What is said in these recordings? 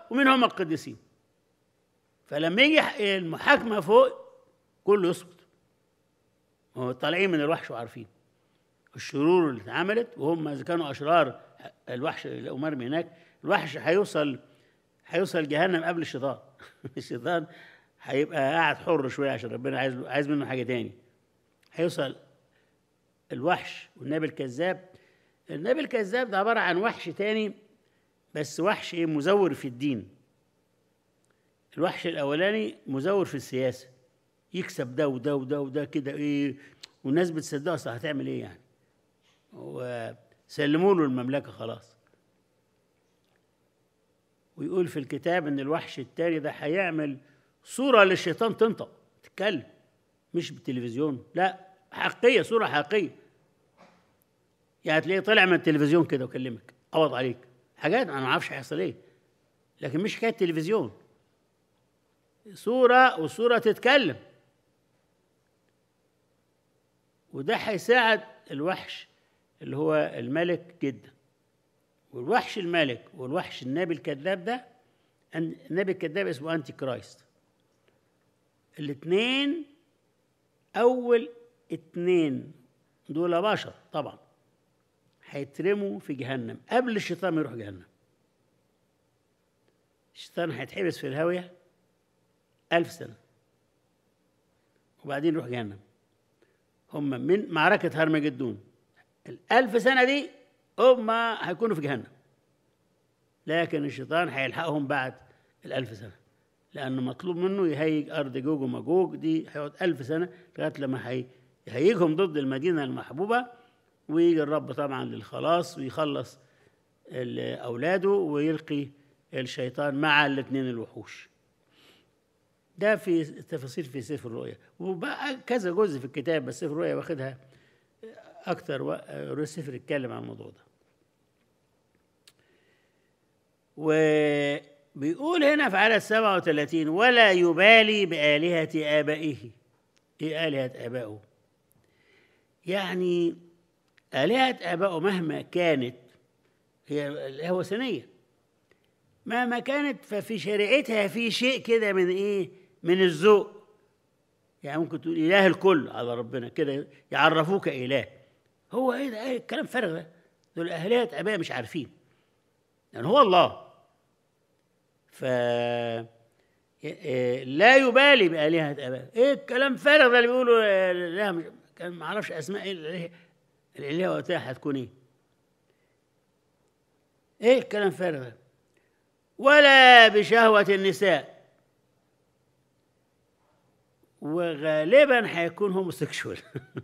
ومين هم القديسين فلما يجي المحاكمة فوق كله يسقط هو طالعين من الوحش وعارفين الشرور اللي اتعملت وهم اذا كانوا اشرار الوحش اللي مرمي هناك الوحش هيوصل هيوصل جهنم قبل الشيطان الشيطان هيبقى قاعد حر شويه عشان ربنا عايز عايز منه حاجه تاني هيوصل الوحش والنبي الكذاب النبي الكذاب ده عباره عن وحش تاني بس وحش ايه مزور في الدين الوحش الاولاني مزور في السياسه يكسب ده وده وده وده كده ايه والناس بتصدقه اصل هتعمل ايه يعني وسلموا له المملكه خلاص ويقول في الكتاب ان الوحش التاني ده هيعمل صوره للشيطان تنطق تتكلم مش بالتلفزيون لا حقيقيه صوره حقيقيه يعني تلاقيه طلع من التلفزيون كده وكلمك قبض عليك حاجات انا ما اعرفش هيحصل ايه لكن مش حكايه تلفزيون صوره والصوره تتكلم وده هيساعد الوحش اللي هو الملك جدا والوحش الملك والوحش النبي الكذاب ده النبي الكذاب اسمه انتي كرايست الاثنين اول اتنين دول بشر طبعا هيترموا في جهنم قبل الشيطان ما يروح جهنم الشيطان هيتحبس في الهاوية ألف سنة وبعدين يروح جهنم هم من معركة هرمجدون الألف سنة دي هم هيكونوا في جهنم لكن الشيطان هيلحقهم بعد الألف سنة لأنه مطلوب منه يهيج أرض جوج ومجوج دي هيقعد ألف سنة لغاية لما هي يهيجهم ضد المدينة المحبوبة ويجي الرب طبعا للخلاص ويخلص أولاده ويلقي الشيطان مع الاثنين الوحوش ده في تفاصيل في سفر الرؤيا وبقى كذا جزء في الكتاب بس سفر الرؤيا واخدها اكتر و... سفر يتكلم عن الموضوع ده وبيقول هنا في عدد 37 ولا يبالي بآلهة آبائه إيه آلهة آبائه يعني آلهة آبائه مهما كانت هي الآلهة وثنية مهما كانت ففي شريعتها في شيء كده من إيه من الذوق يعني ممكن تقول إله الكل على ربنا كده يعرفوك إله هو إيه ده إيه الكلام فارغ ده دول آلهة آباء مش عارفين يعني هو الله ف لا يبالي بآلهة آباء إيه الكلام فارغ ده اللي بيقولوا لا مش كان ما اعرفش اسماء ايه الالهه الالهه وقتها هتكون ايه ايه الكلام فارغ ده ولا بشهوة النساء وغالبا هيكون هوموسيكشوال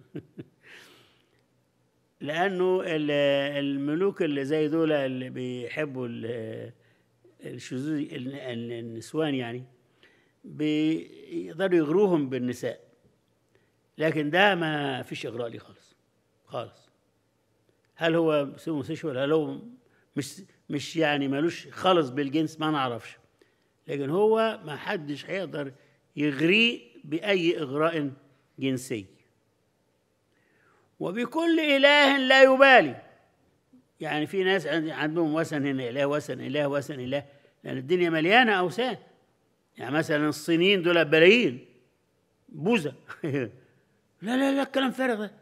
لانه الملوك اللي زي دول اللي بيحبوا الشذوذ النسوان يعني بيقدروا يغروهم بالنساء لكن ده ما فيش اغراء ليه خالص خالص هل هو هوموسيكشوال هل هو مش مش يعني ملوش خالص بالجنس ما نعرفش لكن هو ما حدش هيقدر يغريه بأي إغراء جنسي وبكل إله لا يبالي يعني في ناس عندهم وثن هنا إله وثن إله وثن إله لأن الدنيا مليانة أوثان يعني مثلا الصينيين دول بلايين بوذا لا لا لا الكلام فارغ ده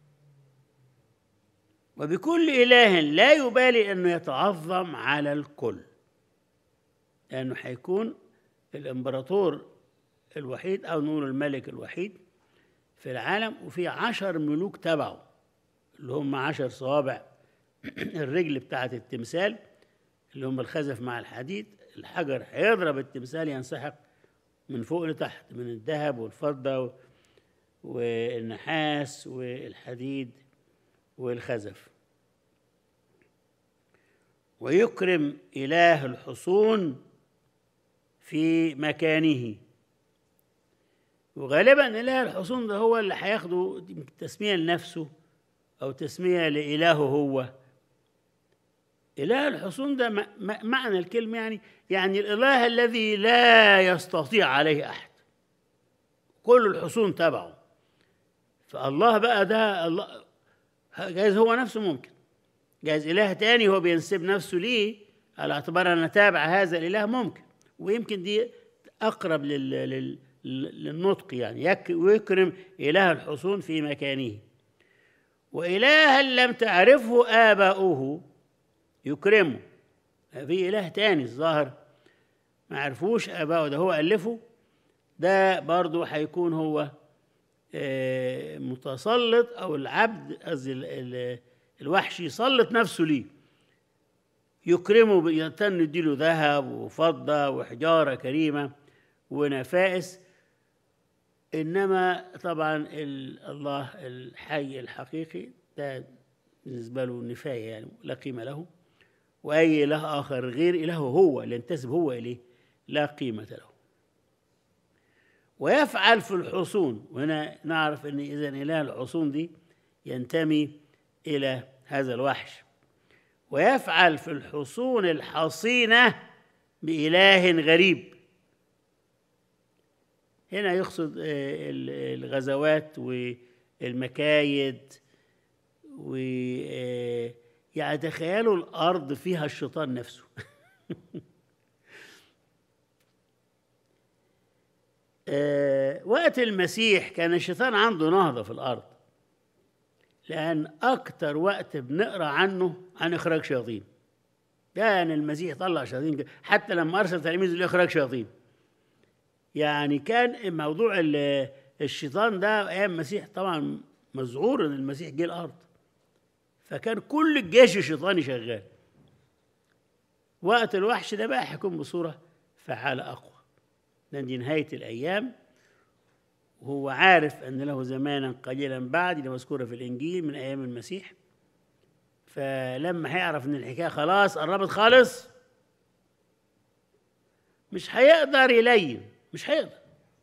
وبكل إله لا يبالي أنه يتعظم على الكل لأنه حيكون الإمبراطور الوحيد أو نقول الملك الوحيد في العالم وفي عشر ملوك تبعه اللي هم عشر صوابع الرجل بتاعة التمثال اللي هم الخزف مع الحديد الحجر هيضرب التمثال ينسحق من فوق لتحت من الذهب والفضة والنحاس والحديد والخزف ويكرم إله الحصون في مكانه وغالبا إله الحصون ده هو اللي هياخده تسمية لنفسه أو تسمية لإلهه هو إله الحصون ده معنى الكلمة يعني يعني الإله الذي لا يستطيع عليه أحد كل الحصون تبعه فالله بقى ده الله جايز هو نفسه ممكن جايز إله تاني هو بينسب نفسه ليه على اعتبار أن تابع هذا الإله ممكن ويمكن دي أقرب لل... لل... للنطق يعني يك... ويكرم إله الحصون في مكانه وإلها لم تعرفه آباؤه يكرمه في إله تاني الظاهر ما عرفوش آباؤه ده هو ألفه ده برضه هيكون هو آه، متسلط أو العبد قصدي ال- ال- الوحش يسلط نفسه ليه يكرمه يتن يديله ذهب وفضة وحجارة كريمة ونفائس إنما طبعا ال- الله الحي الحقيقي ده بالنسبة له نفاية يعني لا قيمة له وأي إله آخر غير إلهه هو اللي ينتسب هو إليه لا قيمة له ويفعل في الحصون وهنا نعرف أن إذا إله الحصون دي ينتمي إلى هذا الوحش ويفعل في الحصون الحصينة بإله غريب هنا يقصد آه، ال- الغزوات والمكايد و آه، يعني تخيلوا الأرض فيها الشيطان نفسه آه، وقت المسيح كان الشيطان عنده نهضة في الأرض لأن أكتر وقت بنقرأ عنه عن إخراج شياطين كان المسيح طلع شياطين كده. حتى لما أرسل تلاميذه لإخراج شياطين يعني كان موضوع ال- الشيطان ده أيام المسيح طبعا مذعور إن المسيح جه الأرض فكان كل الجيش الشيطاني شغال وقت الوحش ده بقى هيكون بصورة فعالة أقوى لأن دي نهاية الأيام وهو عارف أن له زمانا قليلا بعد اللي مذكورة في الإنجيل من أيام المسيح فلما هيعرف إن الحكاية خلاص قربت خالص مش هيقدر يلين مش هيقدر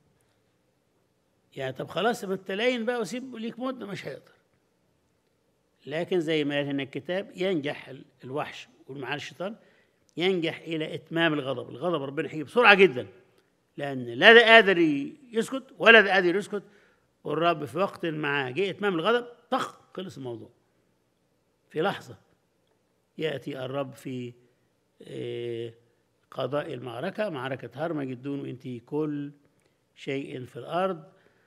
يعني طب خلاص ما انت لين بقى وسيب ليك مدة مش هيقدر لكن زي ما قال هنا الكتاب ينجح ال- الوحش ومعاه الشيطان ينجح إلى إتمام الغضب الغضب ربنا هيجي بسرعة جدا لأن لا ده قادر ي- يسكت ولا ده قادر يسكت والرب في وقت ما جه إتمام الغضب طخ خلص الموضوع في لحظة يأتي الرب في آه، قضاء المعركة معركة هرمجدون وينتهي كل شيء في الأرض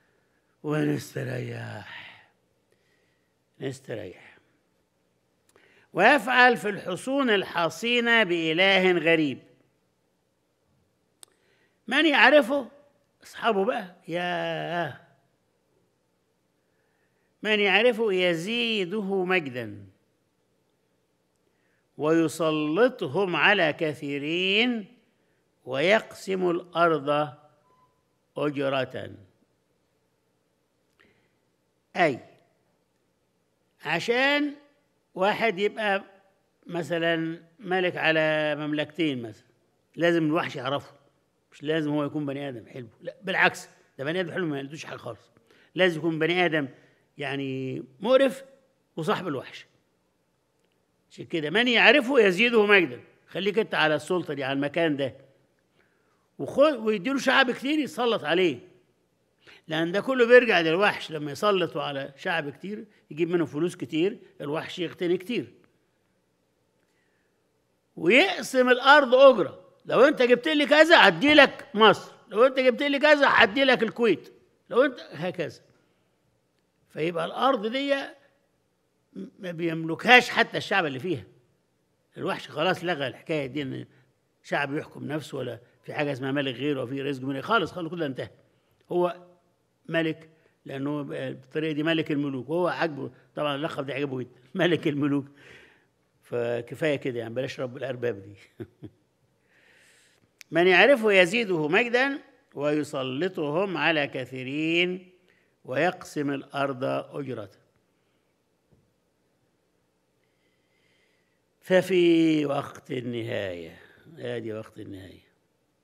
ونستريح نستريح ويفعل في الحصون الحصينة بإله غريب من يعرفه أصحابه بقى يا من يعرفه يزيده مجدا ويسلطهم على كثيرين ويقسم الأرض أجرة أي عشان واحد يبقى مثلا ملك على مملكتين مثلا لازم الوحش يعرفه مش لازم هو يكون بني ادم حلو لا بالعكس ده بني ادم حلو ما يلدوش حاجه خالص لازم يكون بني ادم يعني مقرف وصاحب الوحش عشان كده من يعرفه يزيده مجدا خليك انت على السلطه دي على المكان ده وخد ويديله شعب كتير يتسلط عليه لان ده كله بيرجع للوحش لما يسلطوا على شعب كتير يجيب منه فلوس كتير الوحش يغتني كتير ويقسم الارض اجره لو انت جبت لي كذا هدي لك مصر لو انت جبت لي كذا هدي لك الكويت لو انت هكذا فيبقى الارض دي ما بيملكهاش حتى الشعب اللي فيها الوحش خلاص لغى الحكايه دي ان شعب يحكم نفسه ولا في حاجه اسمها ملك غيره وفي رزق من خالص خالص كله انتهى هو ملك لانه بالطريقه دي ملك الملوك وهو عاجبه طبعا اللقب ده عجبه جدا ملك الملوك فكفايه كده يعني بلاش رب الارباب دي من يعرفه يزيده مجدا ويسلطهم على كثيرين ويقسم الارض اجره ففي وقت النهايه ادي وقت النهايه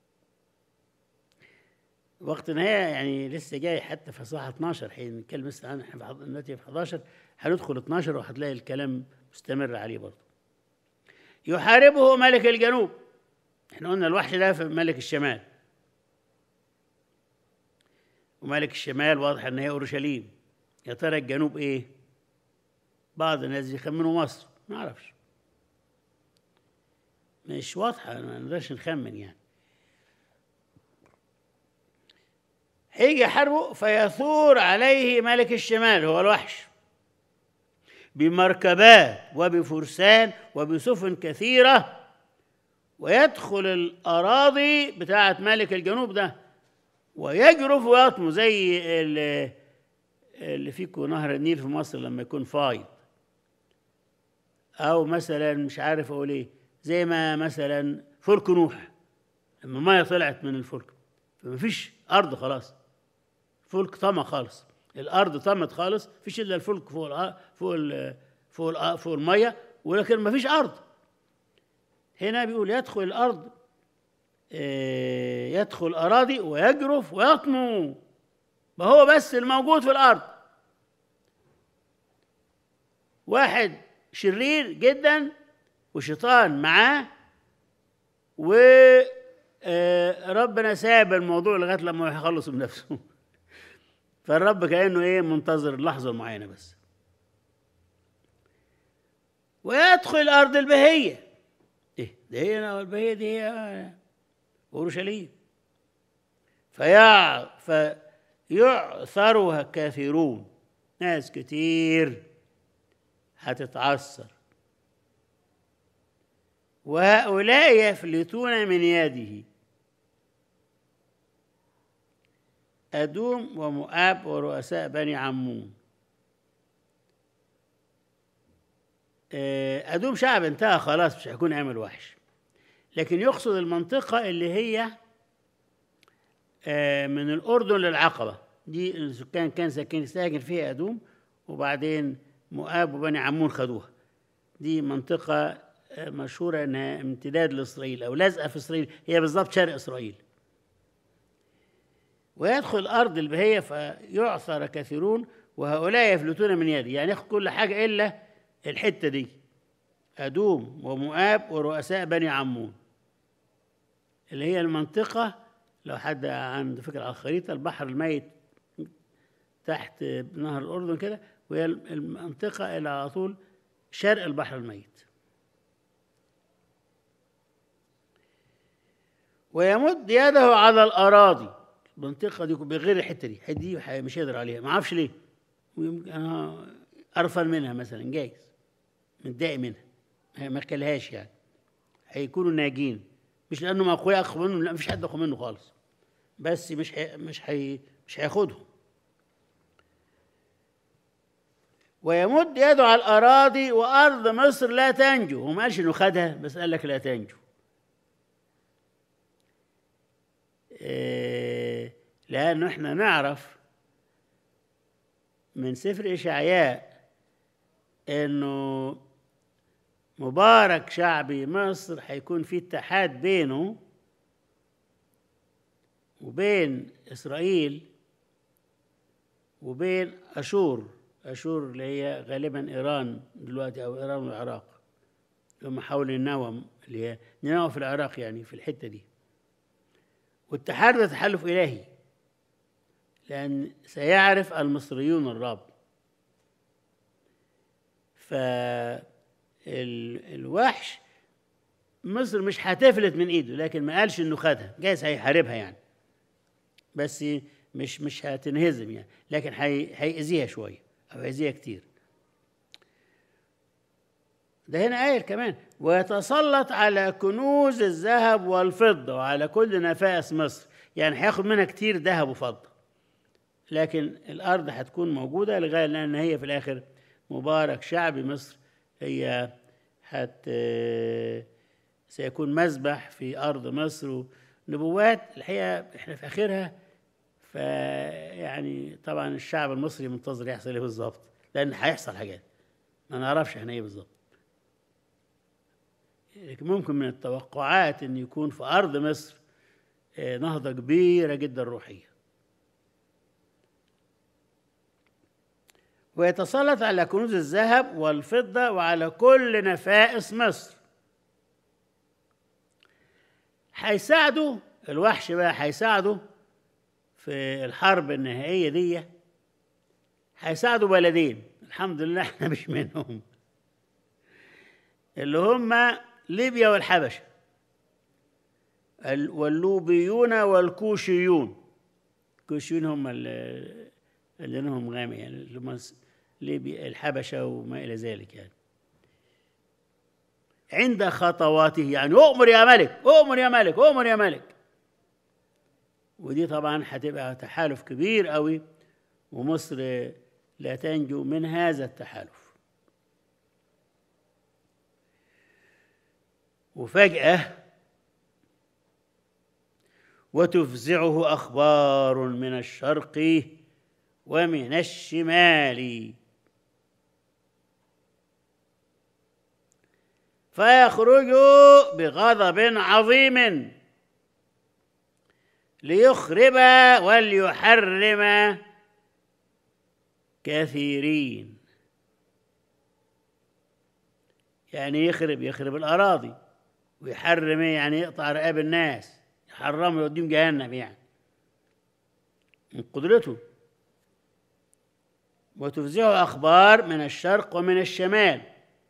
وقت النهايه يعني لسه جاي حتى في صفحه 12 حين نتكلم لسه عنه احنا دلوقتي في 11 هندخل 12 وهتلاقي الكلام مستمر عليه برضه يحاربه ملك الجنوب احنا قلنا الوحش ده في ملك الشمال وملك الشمال واضح ان هي اورشليم يا ترى الجنوب ايه بعض الناس يخمنوا مصر ما اعرفش مش واضحة ما نقدرش نخمن يعني هيجي يحاربه فيثور عليه ملك الشمال هو الوحش بمركبات وبفرسان وبسفن كثيرة ويدخل الأراضي بتاعة ملك الجنوب ده ويجرف ويطمو زي اللي, اللي فيكو نهر النيل في مصر لما يكون فايض أو مثلا مش عارف أقول إيه زي ما مثلا فلك نوح لما المية طلعت من الفلك فمفيش أرض خلاص فلك طمى خالص الارض طمت خالص مفيش الا الفلك فوق الأ... فوق ال... فوق الأ... فوق الميه ولكن مفيش ارض هنا بيقول يدخل الارض إيه، يدخل اراضي ويجرف ويطمو ما هو بس الموجود في الارض واحد شرير جدا وشيطان معاه و آه، ربنا ساب الموضوع لغايه لما يخلص من نفسه فالرب كانه ايه منتظر اللحظه المعينه بس ويدخل ارض البهيه ايه ده هي البهيه دي هي اورشليم فيع فيعثرها كثيرون ناس كتير هتتعثر وهؤلاء يفلتون من يده أدوم ومؤاب ورؤساء بني عمون آه، أدوم شعب انتهى خلاص مش هيكون عامل وحش لكن يقصد المنطقة اللي هي آه، من الأردن للعقبة دي السكان كان ساكن ساكن فيها أدوم وبعدين مؤاب وبني عمون خدوها دي منطقة آه، مشهورة إنها امتداد لإسرائيل أو لازقة في إسرائيل هي بالضبط شرق إسرائيل ويدخل أرض البهية فيعثر كثيرون وهؤلاء يفلتون من يدي يعني ياخد كل حاجة إلا الحتة دي أدوم ومؤاب ورؤساء بني عمون اللي هي المنطقة لو حد عنده فكرة على الخريطة البحر الميت تحت نهر الأردن كده وهي المنطقة اللي على طول شرق البحر الميت ويمد يده على الأراضي المنطقة دي بغير الحتة دي الحتة دي ح- مش هيقدر عليها ما اعرفش ليه ويمكن انا قرفان منها مثلا جايز متضايق منها هي ما كلهاش يعني هيكونوا ناجين مش لانهم اخويا اخو منهم لا مفيش حد اخو منه خالص بس مش حي مش حي مش هياخدهم ويمد يده على الاراضي وارض مصر لا تنجو هو ما قالش انه خدها بس قال لك لا تنجو إيه، لأنه إحنا نعرف من سفر إشعياء إنه مبارك شعبي مصر هيكون في اتحاد بينه وبين إسرائيل وبين أشور أشور اللي هي غالبا إيران دلوقتي أو إيران والعراق هم حول النوم اللي هي نينوى في العراق يعني في الحتة دي والتحالف ده تحالف إلهي لأن سيعرف المصريون الرب فالوحش مصر مش هتفلت من ايده لكن ما قالش انه خدها جايز هيحاربها يعني بس مش مش هتنهزم يعني لكن هي- هيأذيها شويه او هيأذيها كتير ده هنا قايل كمان ويتسلط على كنوز الذهب والفضة وعلى كل نفائس مصر يعني هياخد منها كتير ذهب وفضة لكن الأرض هتكون موجودة لغاية لأن هي في الآخر مبارك شعب مصر هي هت سيكون مذبح في أرض مصر ونبوات الحقيقة إحنا في آخرها فيعني طبعا الشعب المصري منتظر يحصل إيه بالظبط لأن هيحصل حاجات ما نعرفش إحنا إيه بالظبط لكن ممكن من التوقعات ان يكون في ارض مصر آه، نهضه كبيره جدا روحيه ويتسلط على كنوز الذهب والفضه وعلى كل نفائس مصر هيساعده الوحش بقى هيساعده في الحرب النهائيه دي هيساعده بلدين الحمد لله احنا مش منهم اللي هم ليبيا والحبشه ال- واللوبيون والكوشيون الكوشيون هم ال- اللي لونهم غامق يعني اللي هم س- ليبيا الحبشة وما إلى ذلك يعني عند خطواته يعني أؤمر يا ملك أؤمر يا ملك أؤمر يا ملك ودي طبعا هتبقى تحالف كبير قوي ومصر لا تنجو من هذا التحالف وفجأة وتفزعه أخبار من الشرق ومن الشمال فيخرج بغضب عظيم ليخرب وليحرم كثيرين يعني يخرب يخرب الأراضي ويحرم إيه؟ يعني يقطع رقاب الناس يحرمه يوديهم جهنم يعني من قدرته وتفزعه أخبار من الشرق ومن الشمال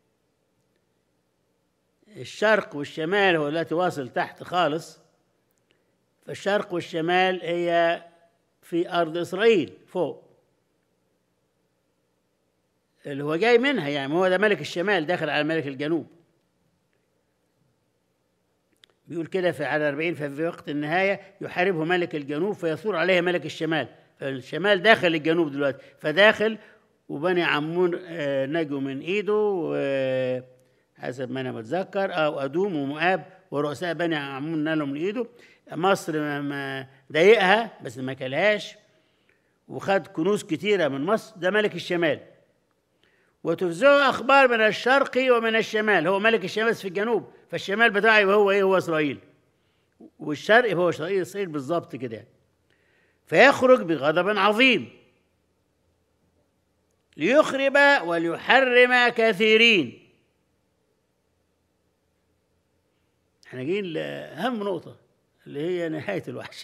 الشرق والشمال هو التي واصل تحت خالص فالشرق والشمال هي في أرض إسرائيل فوق اللي هو جاي منها يعني هو ده ملك الشمال داخل على ملك الجنوب بيقول كده في على 40 ففي وقت النهاية يحاربه ملك الجنوب فيثور عليه ملك الشمال فالشمال داخل الجنوب دلوقتي فداخل وبني عمون آه، نجوا من ايده آه، حسب ما انا متذكر او ادوم ومؤاب ورؤساء بني عمون نالوا من ايده مصر ما- ما ضايقها بس ما كلهاش وخد كنوز كتيره من مصر ده ملك الشمال وتفزعه اخبار من الشرق ومن الشمال هو ملك الشمال بس في الجنوب فالشمال بتاعه يبقى هو ايه هو اسرائيل والشرق هو اسرائيل اسرائيل بالظبط كده يعني. فيخرج بغضب عظيم ليخرب وليحرم كثيرين احنا جايين لأهم نقطة اللي هي نهاية الوحش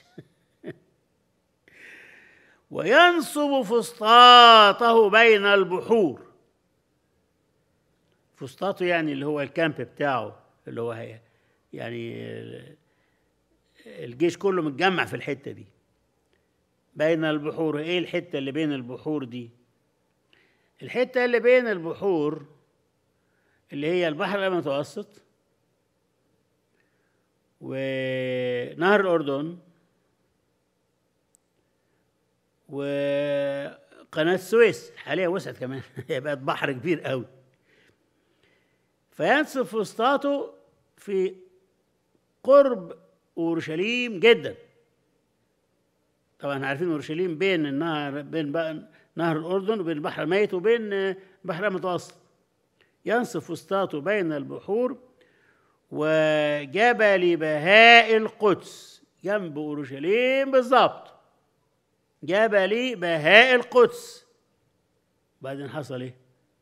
وينصب فسطاطه بين البحور فسطاطه يعني اللي هو الكامب بتاعه اللي هو هي يعني ال- الجيش كله متجمع في الحتة دي بين البحور ايه الحتة اللي بين البحور دي الحتة اللي بين البحور اللي هي البحر المتوسط ونهر الأردن وقناة السويس حاليا وسعت كمان هي بقت بحر كبير قوي فينصب فسطاطه في قرب أورشليم جدا طبعا عارفين أورشليم بين النهر بين بقى نهر الأردن وبين البحر الميت وبين البحر المتوسط ينصب فسطاطه بين البحور وجبل بهاء القدس جنب أورشليم بالظبط جبل بهاء القدس بعدين حصل ايه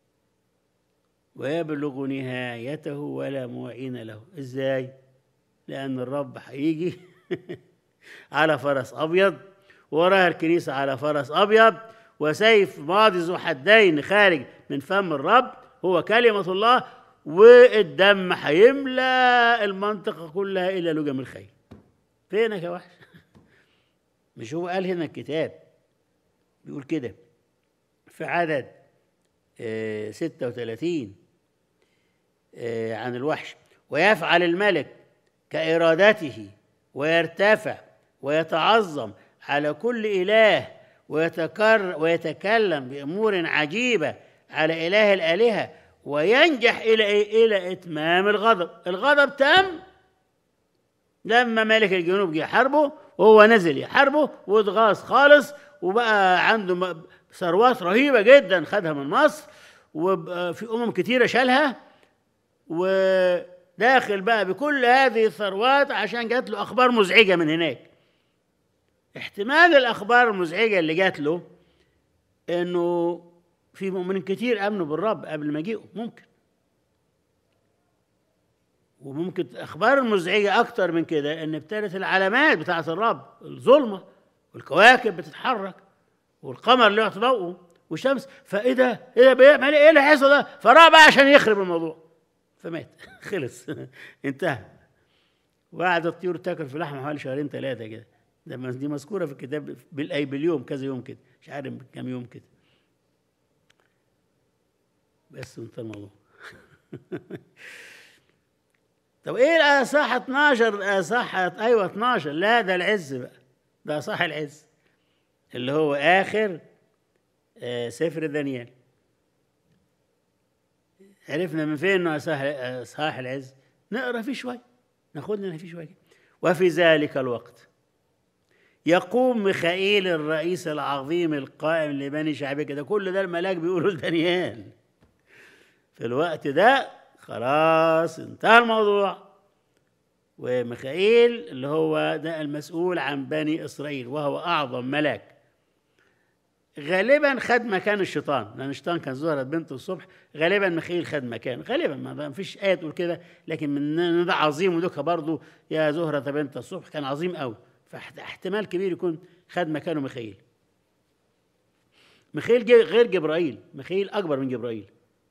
ويبلغ نهايته ولا معين له ازاي لان الرب هيجي على فرس ابيض وراها الكنيسه على فرس ابيض وسيف ماضي ذو حدين خارج من فم الرب هو كلمه الله والدم هيملى المنطقه كلها الى لجم الخيل فينك يا وحش مش هو قال هنا الكتاب بيقول كده في عدد آه، 36 آه، عن الوحش ويفعل الملك كإرادته ويرتفع ويتعظم على كل إله ويتكر ويتكلم بأمور عجيبة على إله الآلهة وينجح إلى إيه؟ إلى إتمام الغضب الغضب تم لما ملك الجنوب جه يحاربه وهو نزل يحاربه واتغاظ خالص وبقى عنده م- ثروات رهيبه جدا خدها من مصر وفي امم كتيره شالها وداخل بقى بكل هذه الثروات عشان جات له اخبار مزعجه من هناك احتمال الاخبار المزعجه اللي جات له انه في مؤمنين كتير امنوا بالرب قبل ما جيئوا ممكن وممكن الاخبار المزعجه اكتر من كده ان ابتدت العلامات بتاعه الرب الظلمه والكواكب بتتحرك والقمر له ضوءه والشمس فايه ده؟ ايه ده بيعمل ايه اللي حصل ده؟ فراح بقى عشان يخرب الموضوع فمات خلص انتهى وقعد الطيور تاكل في لحمه حوالي شهرين ثلاثه كده ده مز- دي مذكوره في الكتاب بالاي باليوم كذا يوم كده مش عارف كام يوم كده بس انتهى الموضوع طب ايه الاصح 12 اصح ايوه 12 لا ده العز بقى ده اصح العز اللي هو اخر آه، سفر دانيال عرفنا من فين انه اصح اصحاح العز نقرا فيه شويه ناخد لنا فيه شويه وفي ذلك الوقت يقوم ميخائيل الرئيس العظيم القائم لبني شعبك ده كل ده الملاك بيقولوا لدانيال في الوقت ده خلاص انتهى الموضوع وميخائيل اللي هو ده المسؤول عن بني اسرائيل وهو اعظم ملاك غالبا خد مكان الشيطان لان الشيطان كان ظهرت بنته الصبح غالبا ميخائيل خد مكان غالبا ما فيش ايه تقول كده لكن من إن ده عظيم ودوكا برضه يا زهره بنت الصبح كان عظيم قوي فاحتمال كبير يكون خد مكانه ميخائيل ميخائيل جه غير جبرائيل ميخائيل اكبر من جبرائيل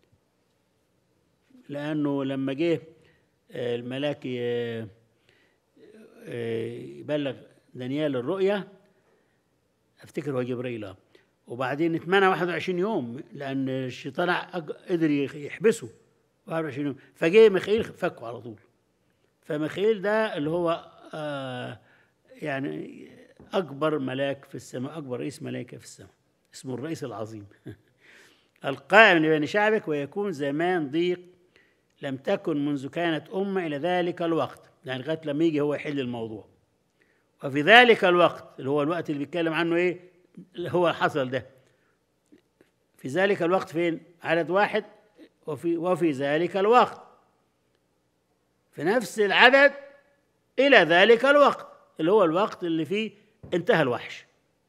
لانه لما جه آه، الملاك ي- آه، يبلغ دانيال الرؤيا افتكر هو جبريل اه وبعدين اتمنى 21 يوم لان الشيطان أج- قدر يخ- يحبسه 21 يوم فجه ميخائيل فكه على طول فميخائيل ده اللي هو آه يعني اكبر ملاك في السماء اكبر رئيس ملائكه في السماء اسمه الرئيس العظيم القائم لبني شعبك ويكون زمان ضيق لم تكن منذ كانت أمة إلى ذلك الوقت يعني لغاية لما يجي هو يحل الموضوع وفي ذلك الوقت اللي هو الوقت اللي بيتكلم عنه إيه اللي هو حصل ده في ذلك الوقت فين عدد واحد وفي وفي ذلك الوقت في نفس العدد إلى ذلك الوقت اللي هو الوقت اللي فيه انتهى الوحش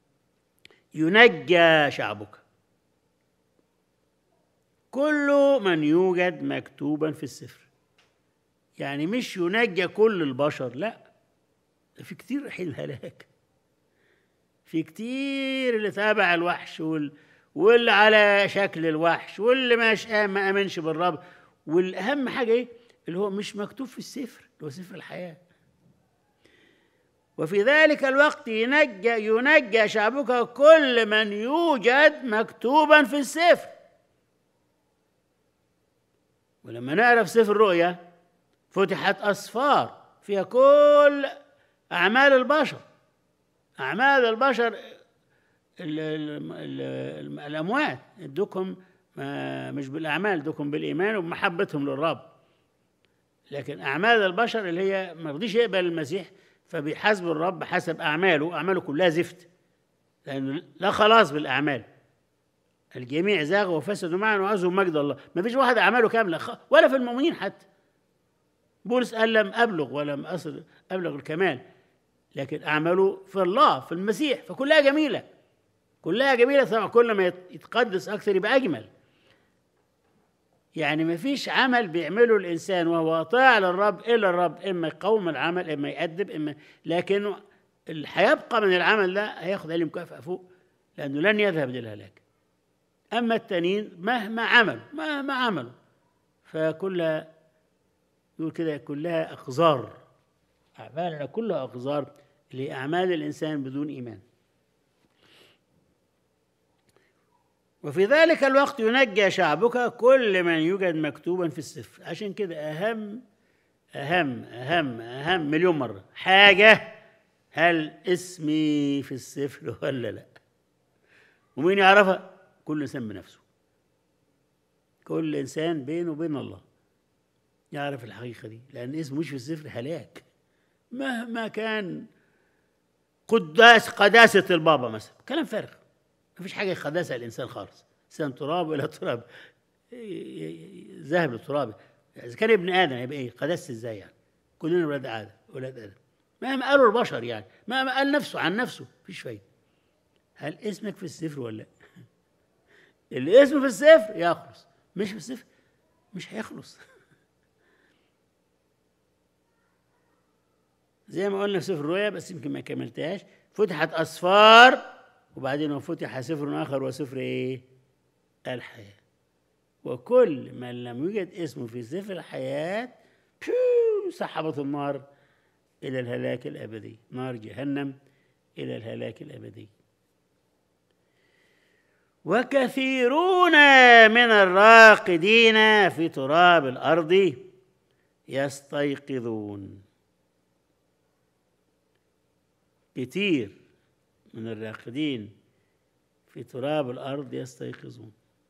ينجى شعبك كل من يوجد مكتوبا في السفر يعني مش ينجى كل البشر لا ده في كتير رايحين الهلاك في كتير اللي تابع الوحش وال... واللي على شكل الوحش واللي مش ما امنش بالرب والاهم حاجه ايه اللي هو مش مكتوب في السفر اللي هو سفر الحياه وفي ذلك الوقت ينجى ينجى شعبك كل من يوجد مكتوبا في السفر ولما نقرا في سفر الرؤيا فتحت اسفار فيها كل اعمال البشر اعمال البشر ال ال ال الاموات ادوكم ما مش بالاعمال ادوكم بالايمان وبمحبتهم للرب لكن اعمال البشر اللي هي ما رضيش يقبل المسيح فبيحاسب الرب حسب اعماله اعماله كلها زفت لانه لا خلاص بالاعمال الجميع زاغوا وفسدوا معا وعزوا مجد الله ما فيش واحد اعماله كامله خ- ولا في المؤمنين حتى بولس قال لم ابلغ ولم اصل ابلغ الكمال لكن اعماله في الله في المسيح فكلها جميله كلها جميله طبعا كل ما يت- يتقدس اكثر يبقى اجمل يعني ما فيش عمل بيعمله الانسان وهو طاع للرب الا الرب اما يقوم العمل اما يأدب اما لكن اللي هيبقى من العمل ده هياخد عليه مكافاه فوق لانه لن يذهب للهلاك اما التانيين مهما عملوا مهما عملوا فكلها يقول كده كلها اقذار اعمالنا كلها اقذار لاعمال الانسان بدون ايمان وفي ذلك الوقت ينجى شعبك كل من يوجد مكتوبا في السفر عشان كده اهم اهم اهم اهم مليون مره حاجه هل اسمي في السفر ولا لا ومين يعرفها كل انسان بنفسه كل انسان بينه وبين الله يعرف الحقيقه دي لان اسمه مش في السفر هلاك مهما كان قداس قداسه البابا مثلا كلام فارغ ما فيش حاجه قداسه الانسان خالص انسان تراب الى تراب ذهب للتراب اذا كان ابن ادم يبقى ايه قداسه ازاي يعني كلنا ولاد ادم ولاد ادم مهما قالوا البشر يعني مهما قال نفسه عن نفسه مفيش فايده هل اسمك في السفر ولا لا اللي اسمه في السفر يخلص مش في السفر مش هيخلص زي ما قلنا في سفر الرؤيا بس يمكن ما كملتهاش فتحت اسفار وبعدين وفتح سفر اخر وسفر ايه الحياه وكل من لم يوجد اسمه في سفر الحياه بيو سحبت النار إلى الهلاك الأبدي نار جهنم إلى الهلاك الأبدي وكثيرون من الراقدين في تراب الأرض يستيقظون كتير من الراقدين في تراب الأرض يستيقظون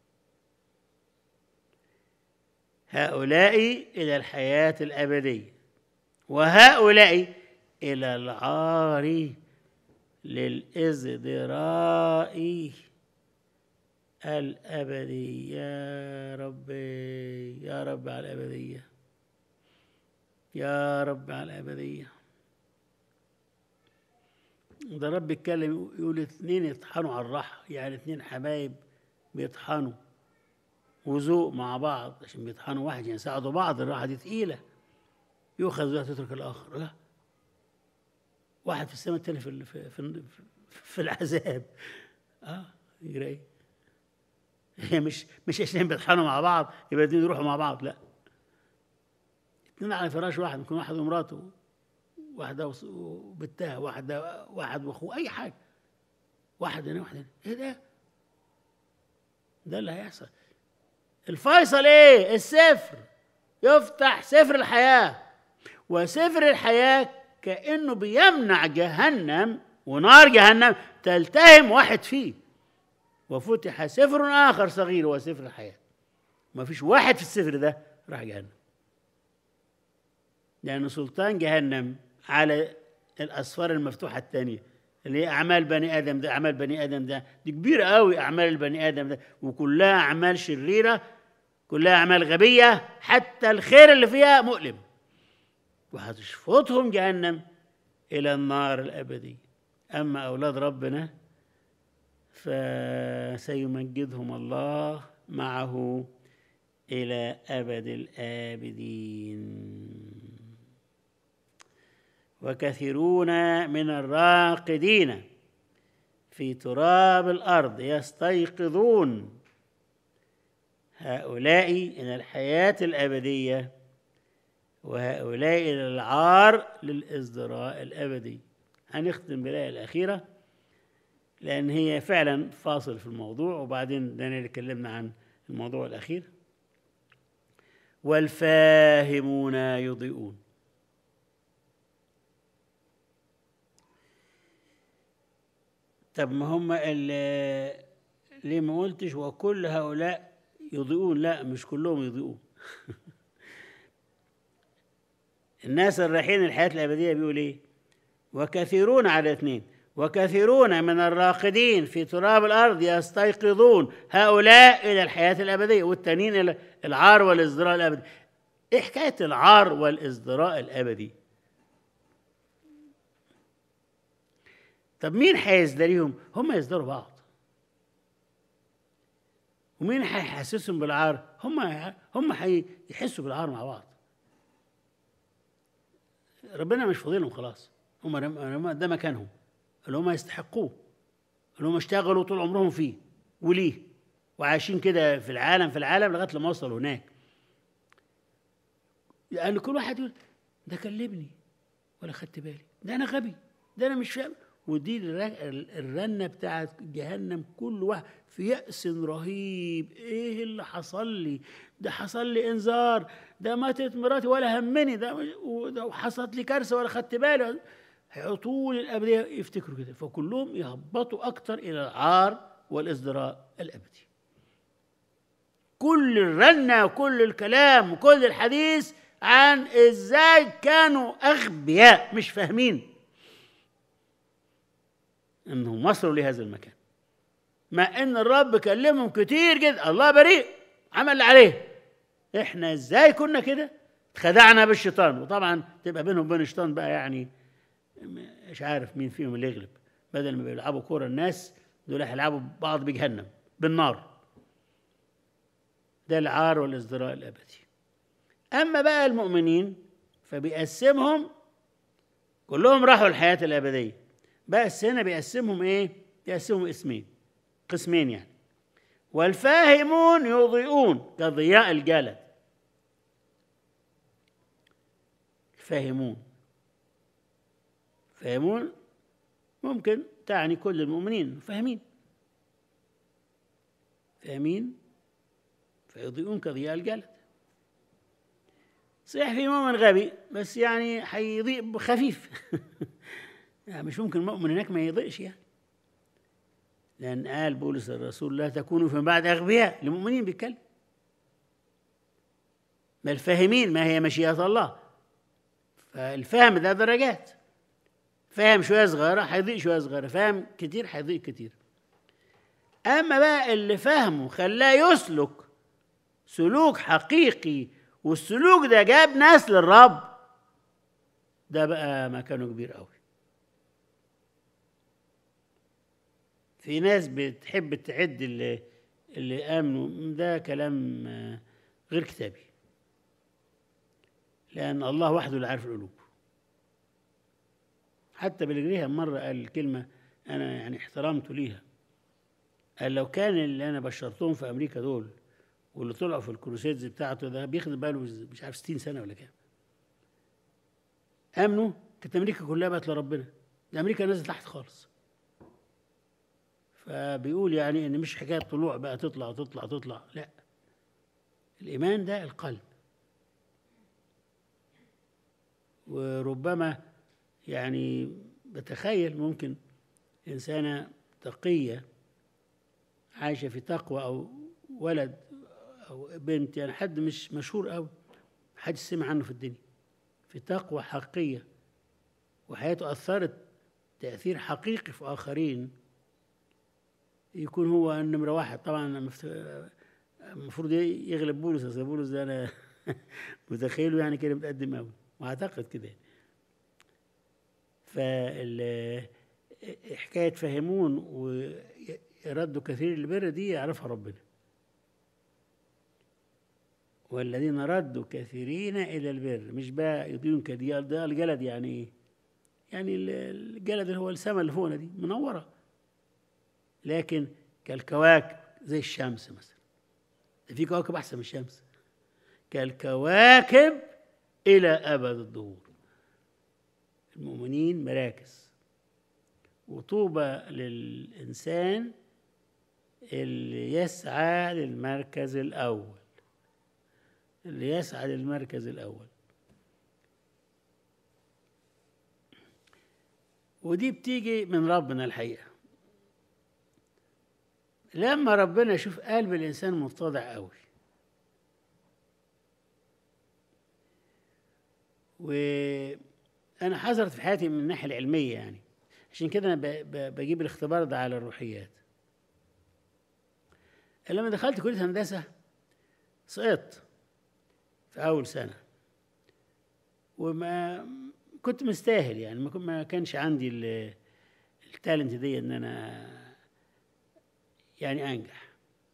هؤلاء إلى الحياة الأبدية وهؤلاء إلى العار للإزدراء الأبدي يا ربي يا رب على الأبدية يا رب على الأبدية ده رب يتكلم يقول اتنين يطحنوا على الرحى يعني اتنين حبايب بيطحنوا وذوق مع بعض عشان بيطحنوا واحد يساعدوا بعض الراحة دي تقيلة يؤخذ ولا تترك الآخر لا واحد في السماء التاني في في في, في العذاب اه يجري ايه هي مش مش عشان بيطحنوا مع بعض يبقى الاثنين يروحوا مع بعض لا اثنين على فراش واحد ممكن واحد ومراته واحدة وبنتها واحدة واحد واخوه أي حاجة واحد هنا واحد هنا إيه ده؟ ده اللي هيحصل الفيصل إيه؟ السفر يفتح سفر الحياة وسفر الحياة كأنه بيمنع جهنم ونار جهنم تلتهم واحد فيه وفتح سفر آخر صغير هو سفر الحياة ما فيش واحد في السفر ده راح جهنم لأن سلطان جهنم على الأسفار المفتوحة الثانية اللي هي أعمال بني آدم ده أعمال بني آدم ده دي كبيرة قوي أعمال البني آدم ده وكلها أعمال شريرة كلها أعمال غبية حتى الخير اللي فيها مؤلم وهتشفطهم جهنم إلى النار الأبدية أما أولاد ربنا فسيمجدهم الله معه إلى أبد الآبدين وكثيرون من الراقدين في تراب الارض يستيقظون هؤلاء الى الحياه الابديه وهؤلاء الى العار للازدراء الابدي هنختم بالايه الاخيره لان هي فعلا فاصل في الموضوع وبعدين دانيال اتكلمنا عن الموضوع الاخير والفاهمون يضيئون طب ما هم ليه ما قلتش وكل هؤلاء يضيئون لا مش كلهم يضيئون الناس الرايحين الحياة الأبدية بيقول إيه وكثيرون على اثنين وكثيرون من الراقدين في تراب الأرض يستيقظون هؤلاء إلى الحياة الأبدية والتانيين إلى العار والازدراء الأبدي إيه حكاية العار والازدراء الأبدي طب مين هيزدريهم؟ هم يزدروا بعض ومين هيحسسهم بالعار؟ هم هم هيحسوا بالعار مع بعض ربنا مش فاضيلهم خلاص هم ده مكانهم اللي هم يستحقوه اللي هم اشتغلوا طول عمرهم فيه وليه وعايشين كده في العالم في العالم لغايه لما وصلوا هناك لان كل واحد يقول ده كلمني ولا خدت بالي ده انا غبي ده انا مش فاهم ودي الرنة بتاعت جهنم كل واحد في يأس رهيب ايه اللي حصل لي ده حصل لي انذار ده ماتت مراتي ولا همني ده وحصلت لي كارثة ولا خدت بالي طول الأبدية يفتكروا كده فكلهم يهبطوا أكتر إلى العار والإصدراء الأبدي كل الرنة وكل الكلام وكل الحديث عن إزاي كانوا أغبياء مش فاهمين انهم وصلوا لهذا المكان مع ان الرب كلمهم كتير جدا الله بريء عمل اللي عليه احنا ازاي كنا كده اتخدعنا بالشيطان وطبعا تبقى بينهم وبين الشيطان بقى يعني مش عارف مين فيهم اللي يغلب بدل ما بيلعبوا كوره الناس دول هيلعبوا بعض بجهنم بالنار ده العار والازدراء الابدي اما بقى المؤمنين فبيقسمهم كلهم راحوا الحياه الابديه بس هنا بيقسمهم ايه بيقسمهم اسمين قسمين يعني والفاهمون يضيئون كضياء الجلد الفاهمون فاهمون ممكن تعني كل المؤمنين فاهمين فاهمين فيضيئون كضياء الجلد صحيح في مؤمن غبي بس يعني هيضيء خفيف يعني مش ممكن المؤمن هناك ما يضيئش يعني لأن قال بولس الرسول لا تكونوا فيما بعد أغبياء المؤمنين بيتكلم بل فاهمين ما هي مشيئة الله فالفهم ده درجات فاهم شوية صغيرة هيضيء شوية صغيرة فاهم كتير هيضيء كتير أما بقى اللي فهمه خلاه يسلك سلوك حقيقي والسلوك ده جاب ناس للرب ده بقى مكانه كبير قوي في ناس بتحب تعد اللي اللي امنوا ده كلام آه، غير كتابي لان الله وحده اللي عارف القلوب حتى بالجريها مره قال كلمه انا يعني احترمته ليها قال لو كان اللي انا بشرتهم في امريكا دول واللي طلعوا في الكروسيدز بتاعته ده بيخدم بقاله مش عارف 60 سنه ولا كام امنوا كانت امريكا كلها بقت لربنا ده امريكا نزلت تحت خالص فبيقول يعني ان مش حكايه طلوع بقى تطلع تطلع تطلع لا الايمان ده القلب وربما يعني بتخيل ممكن انسانه تقيه عايشه في تقوى او ولد او بنت يعني حد مش مشهور قوي حد سمع عنه في الدنيا في تقوى حقيقيه وحياته اثرت تاثير حقيقي في اخرين يكون هو النمره واحد طبعا مفت- المفروض يغلب بولس اصل بولس ده انا متخيله يعني كده متقدم قوي واعتقد كده فال حكايه فهمون وردوا كثير البر دي يعرفها ربنا والذين ردوا كثيرين الى البر مش بقى يضيون كديال ده الجلد يعني ايه؟ يعني ال- الجلد اللي هو السماء اللي فوقنا دي منوره لكن كالكواكب زي الشمس مثلا ده في كواكب احسن من الشمس كالكواكب الى ابد الدهور المؤمنين مراكز وطوبى للانسان اللي يسعى للمركز الاول اللي يسعى للمركز الاول ودي بتيجي من ربنا الحقيقه لما ربنا يشوف قلب الانسان متضع قوي وانا حذرت في حياتي من الناحيه العلميه يعني عشان كده انا ب- ب- بجيب الاختبار ده على الروحيات لما دخلت كليه هندسه سقطت في اول سنه وما كنت مستاهل يعني ما كن- ما كانش عندي ال- التالنت دي ان انا يعني انجح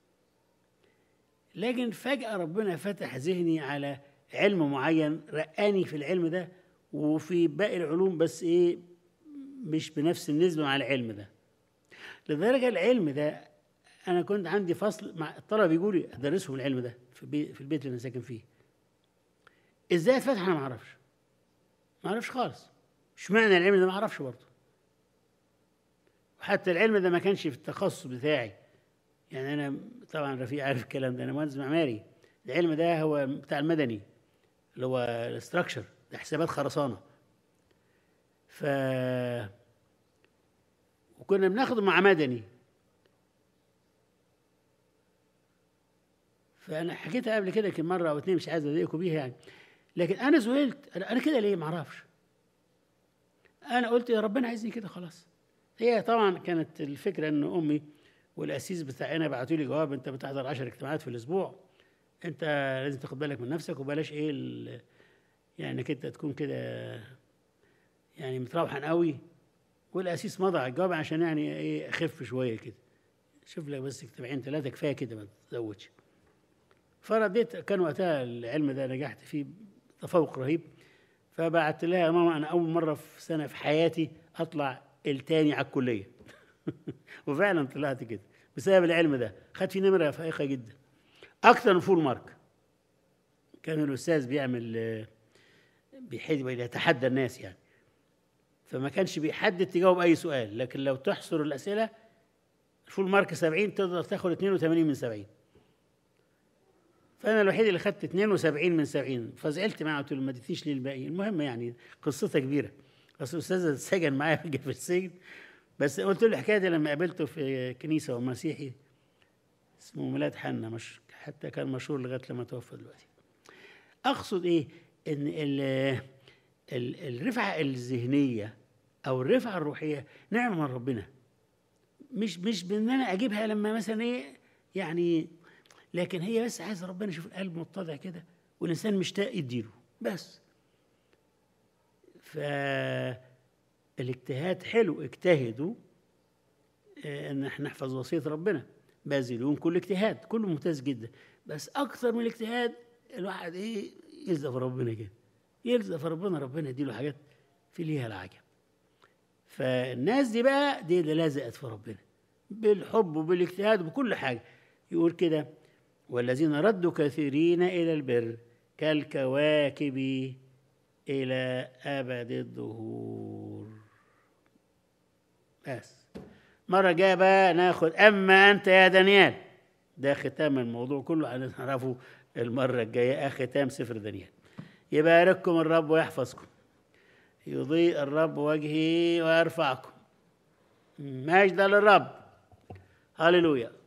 لكن فجأة ربنا فتح ذهني على علم معين رقاني في العلم ده وفي باقي العلوم بس ايه مش بنفس النسبة مع العلم ده لدرجة العلم ده أنا كنت عندي فصل مع الطلبة يقولوا لي أدرسهم العلم ده في, بي في البيت اللي أنا ساكن فيه إزاي اتفتح أنا ما أعرفش ما أعرفش خالص اشمعنى العلم ده ما أعرفش برضه وحتى العلم ده ما كانش في التخصص بتاعي يعني انا طبعا رفيق عارف الكلام ده انا مهندس معماري العلم ده هو بتاع المدني اللي هو الاستراكشر ده حسابات خرسانه ف وكنا بناخده مع مدني فانا حكيتها قبل كده يمكن مره او اتنين مش عايز اضايقكم بيها يعني لكن انا زهقت انا أنا كده ليه ما اعرفش انا قلت يا ربنا عايزني كده خلاص هي طبعا كانت الفكره ان امي والاسيس بتاعنا بعتوا لي جواب انت بتحضر 10 اجتماعات في الاسبوع انت لازم تاخد بالك من نفسك وبلاش ايه ال- يعني انك انت تكون كده يعني متروحن قوي والاسيس مضى على الجواب عشان يعني ايه اخف شويه كده شوف لك بس اجتماعين ثلاثه كفايه كده ما تزودش فرديت كان وقتها العلم ده نجحت فيه تفوق رهيب فبعت لها يا ماما انا اول مره في سنه في حياتي اطلع التاني على الكليه وفعلا طلعت كده بسبب العلم ده خدت فيه نمره فائقه جدا اكثر من فول مارك كان الاستاذ بيعمل آه، بيحب يتحدى الناس يعني فما كانش بيحدد تجاوب اي سؤال لكن لو تحصر الاسئله الفول مارك 70 تقدر تاخد 82 من 70 فانا الوحيد اللي خدت 72 من 70 فزعلت معاه قلت له ما اديتنيش ليه الباقي المهم يعني قصتها كبيره اصل الاستاذ اتسجن معايا في في السجن بس قلت له الحكايه دي لما قابلته في كنيسه ومسيحي اسمه ميلاد حنا مش حتى كان مشهور لغايه لما توفى دلوقتي اقصد ايه ان ال ال الرفعه الذهنيه او الرفعه الروحيه نعمه من ربنا مش مش بان انا اجيبها لما مثلا ايه يعني لكن هي بس عايز ربنا يشوف القلب متضع كده والانسان مشتاق يديله بس فالاجتهاد حلو اجتهدوا آه، ان احنا نحفظ وصيه ربنا باذلون كل اجتهاد كله ممتاز جدا بس اكثر من الاجتهاد الواحد ايه يلزق في ربنا كده يلزق في ربنا ربنا يديله حاجات في ليها العجب فالناس دي بقى دي اللي لزقت في ربنا بالحب وبالاجتهاد وبكل حاجه يقول كده والذين ردوا كثيرين الى البر كالكواكب الى ابد الدهور بس مرة جاية بقى ناخد أما أنت يا دانيال ده ختام الموضوع كله هنعرفه المرة الجاية آخر ختام سفر دانيال يبارككم الرب ويحفظكم يضيء الرب وجهه ويرفعكم مجد للرب هللويا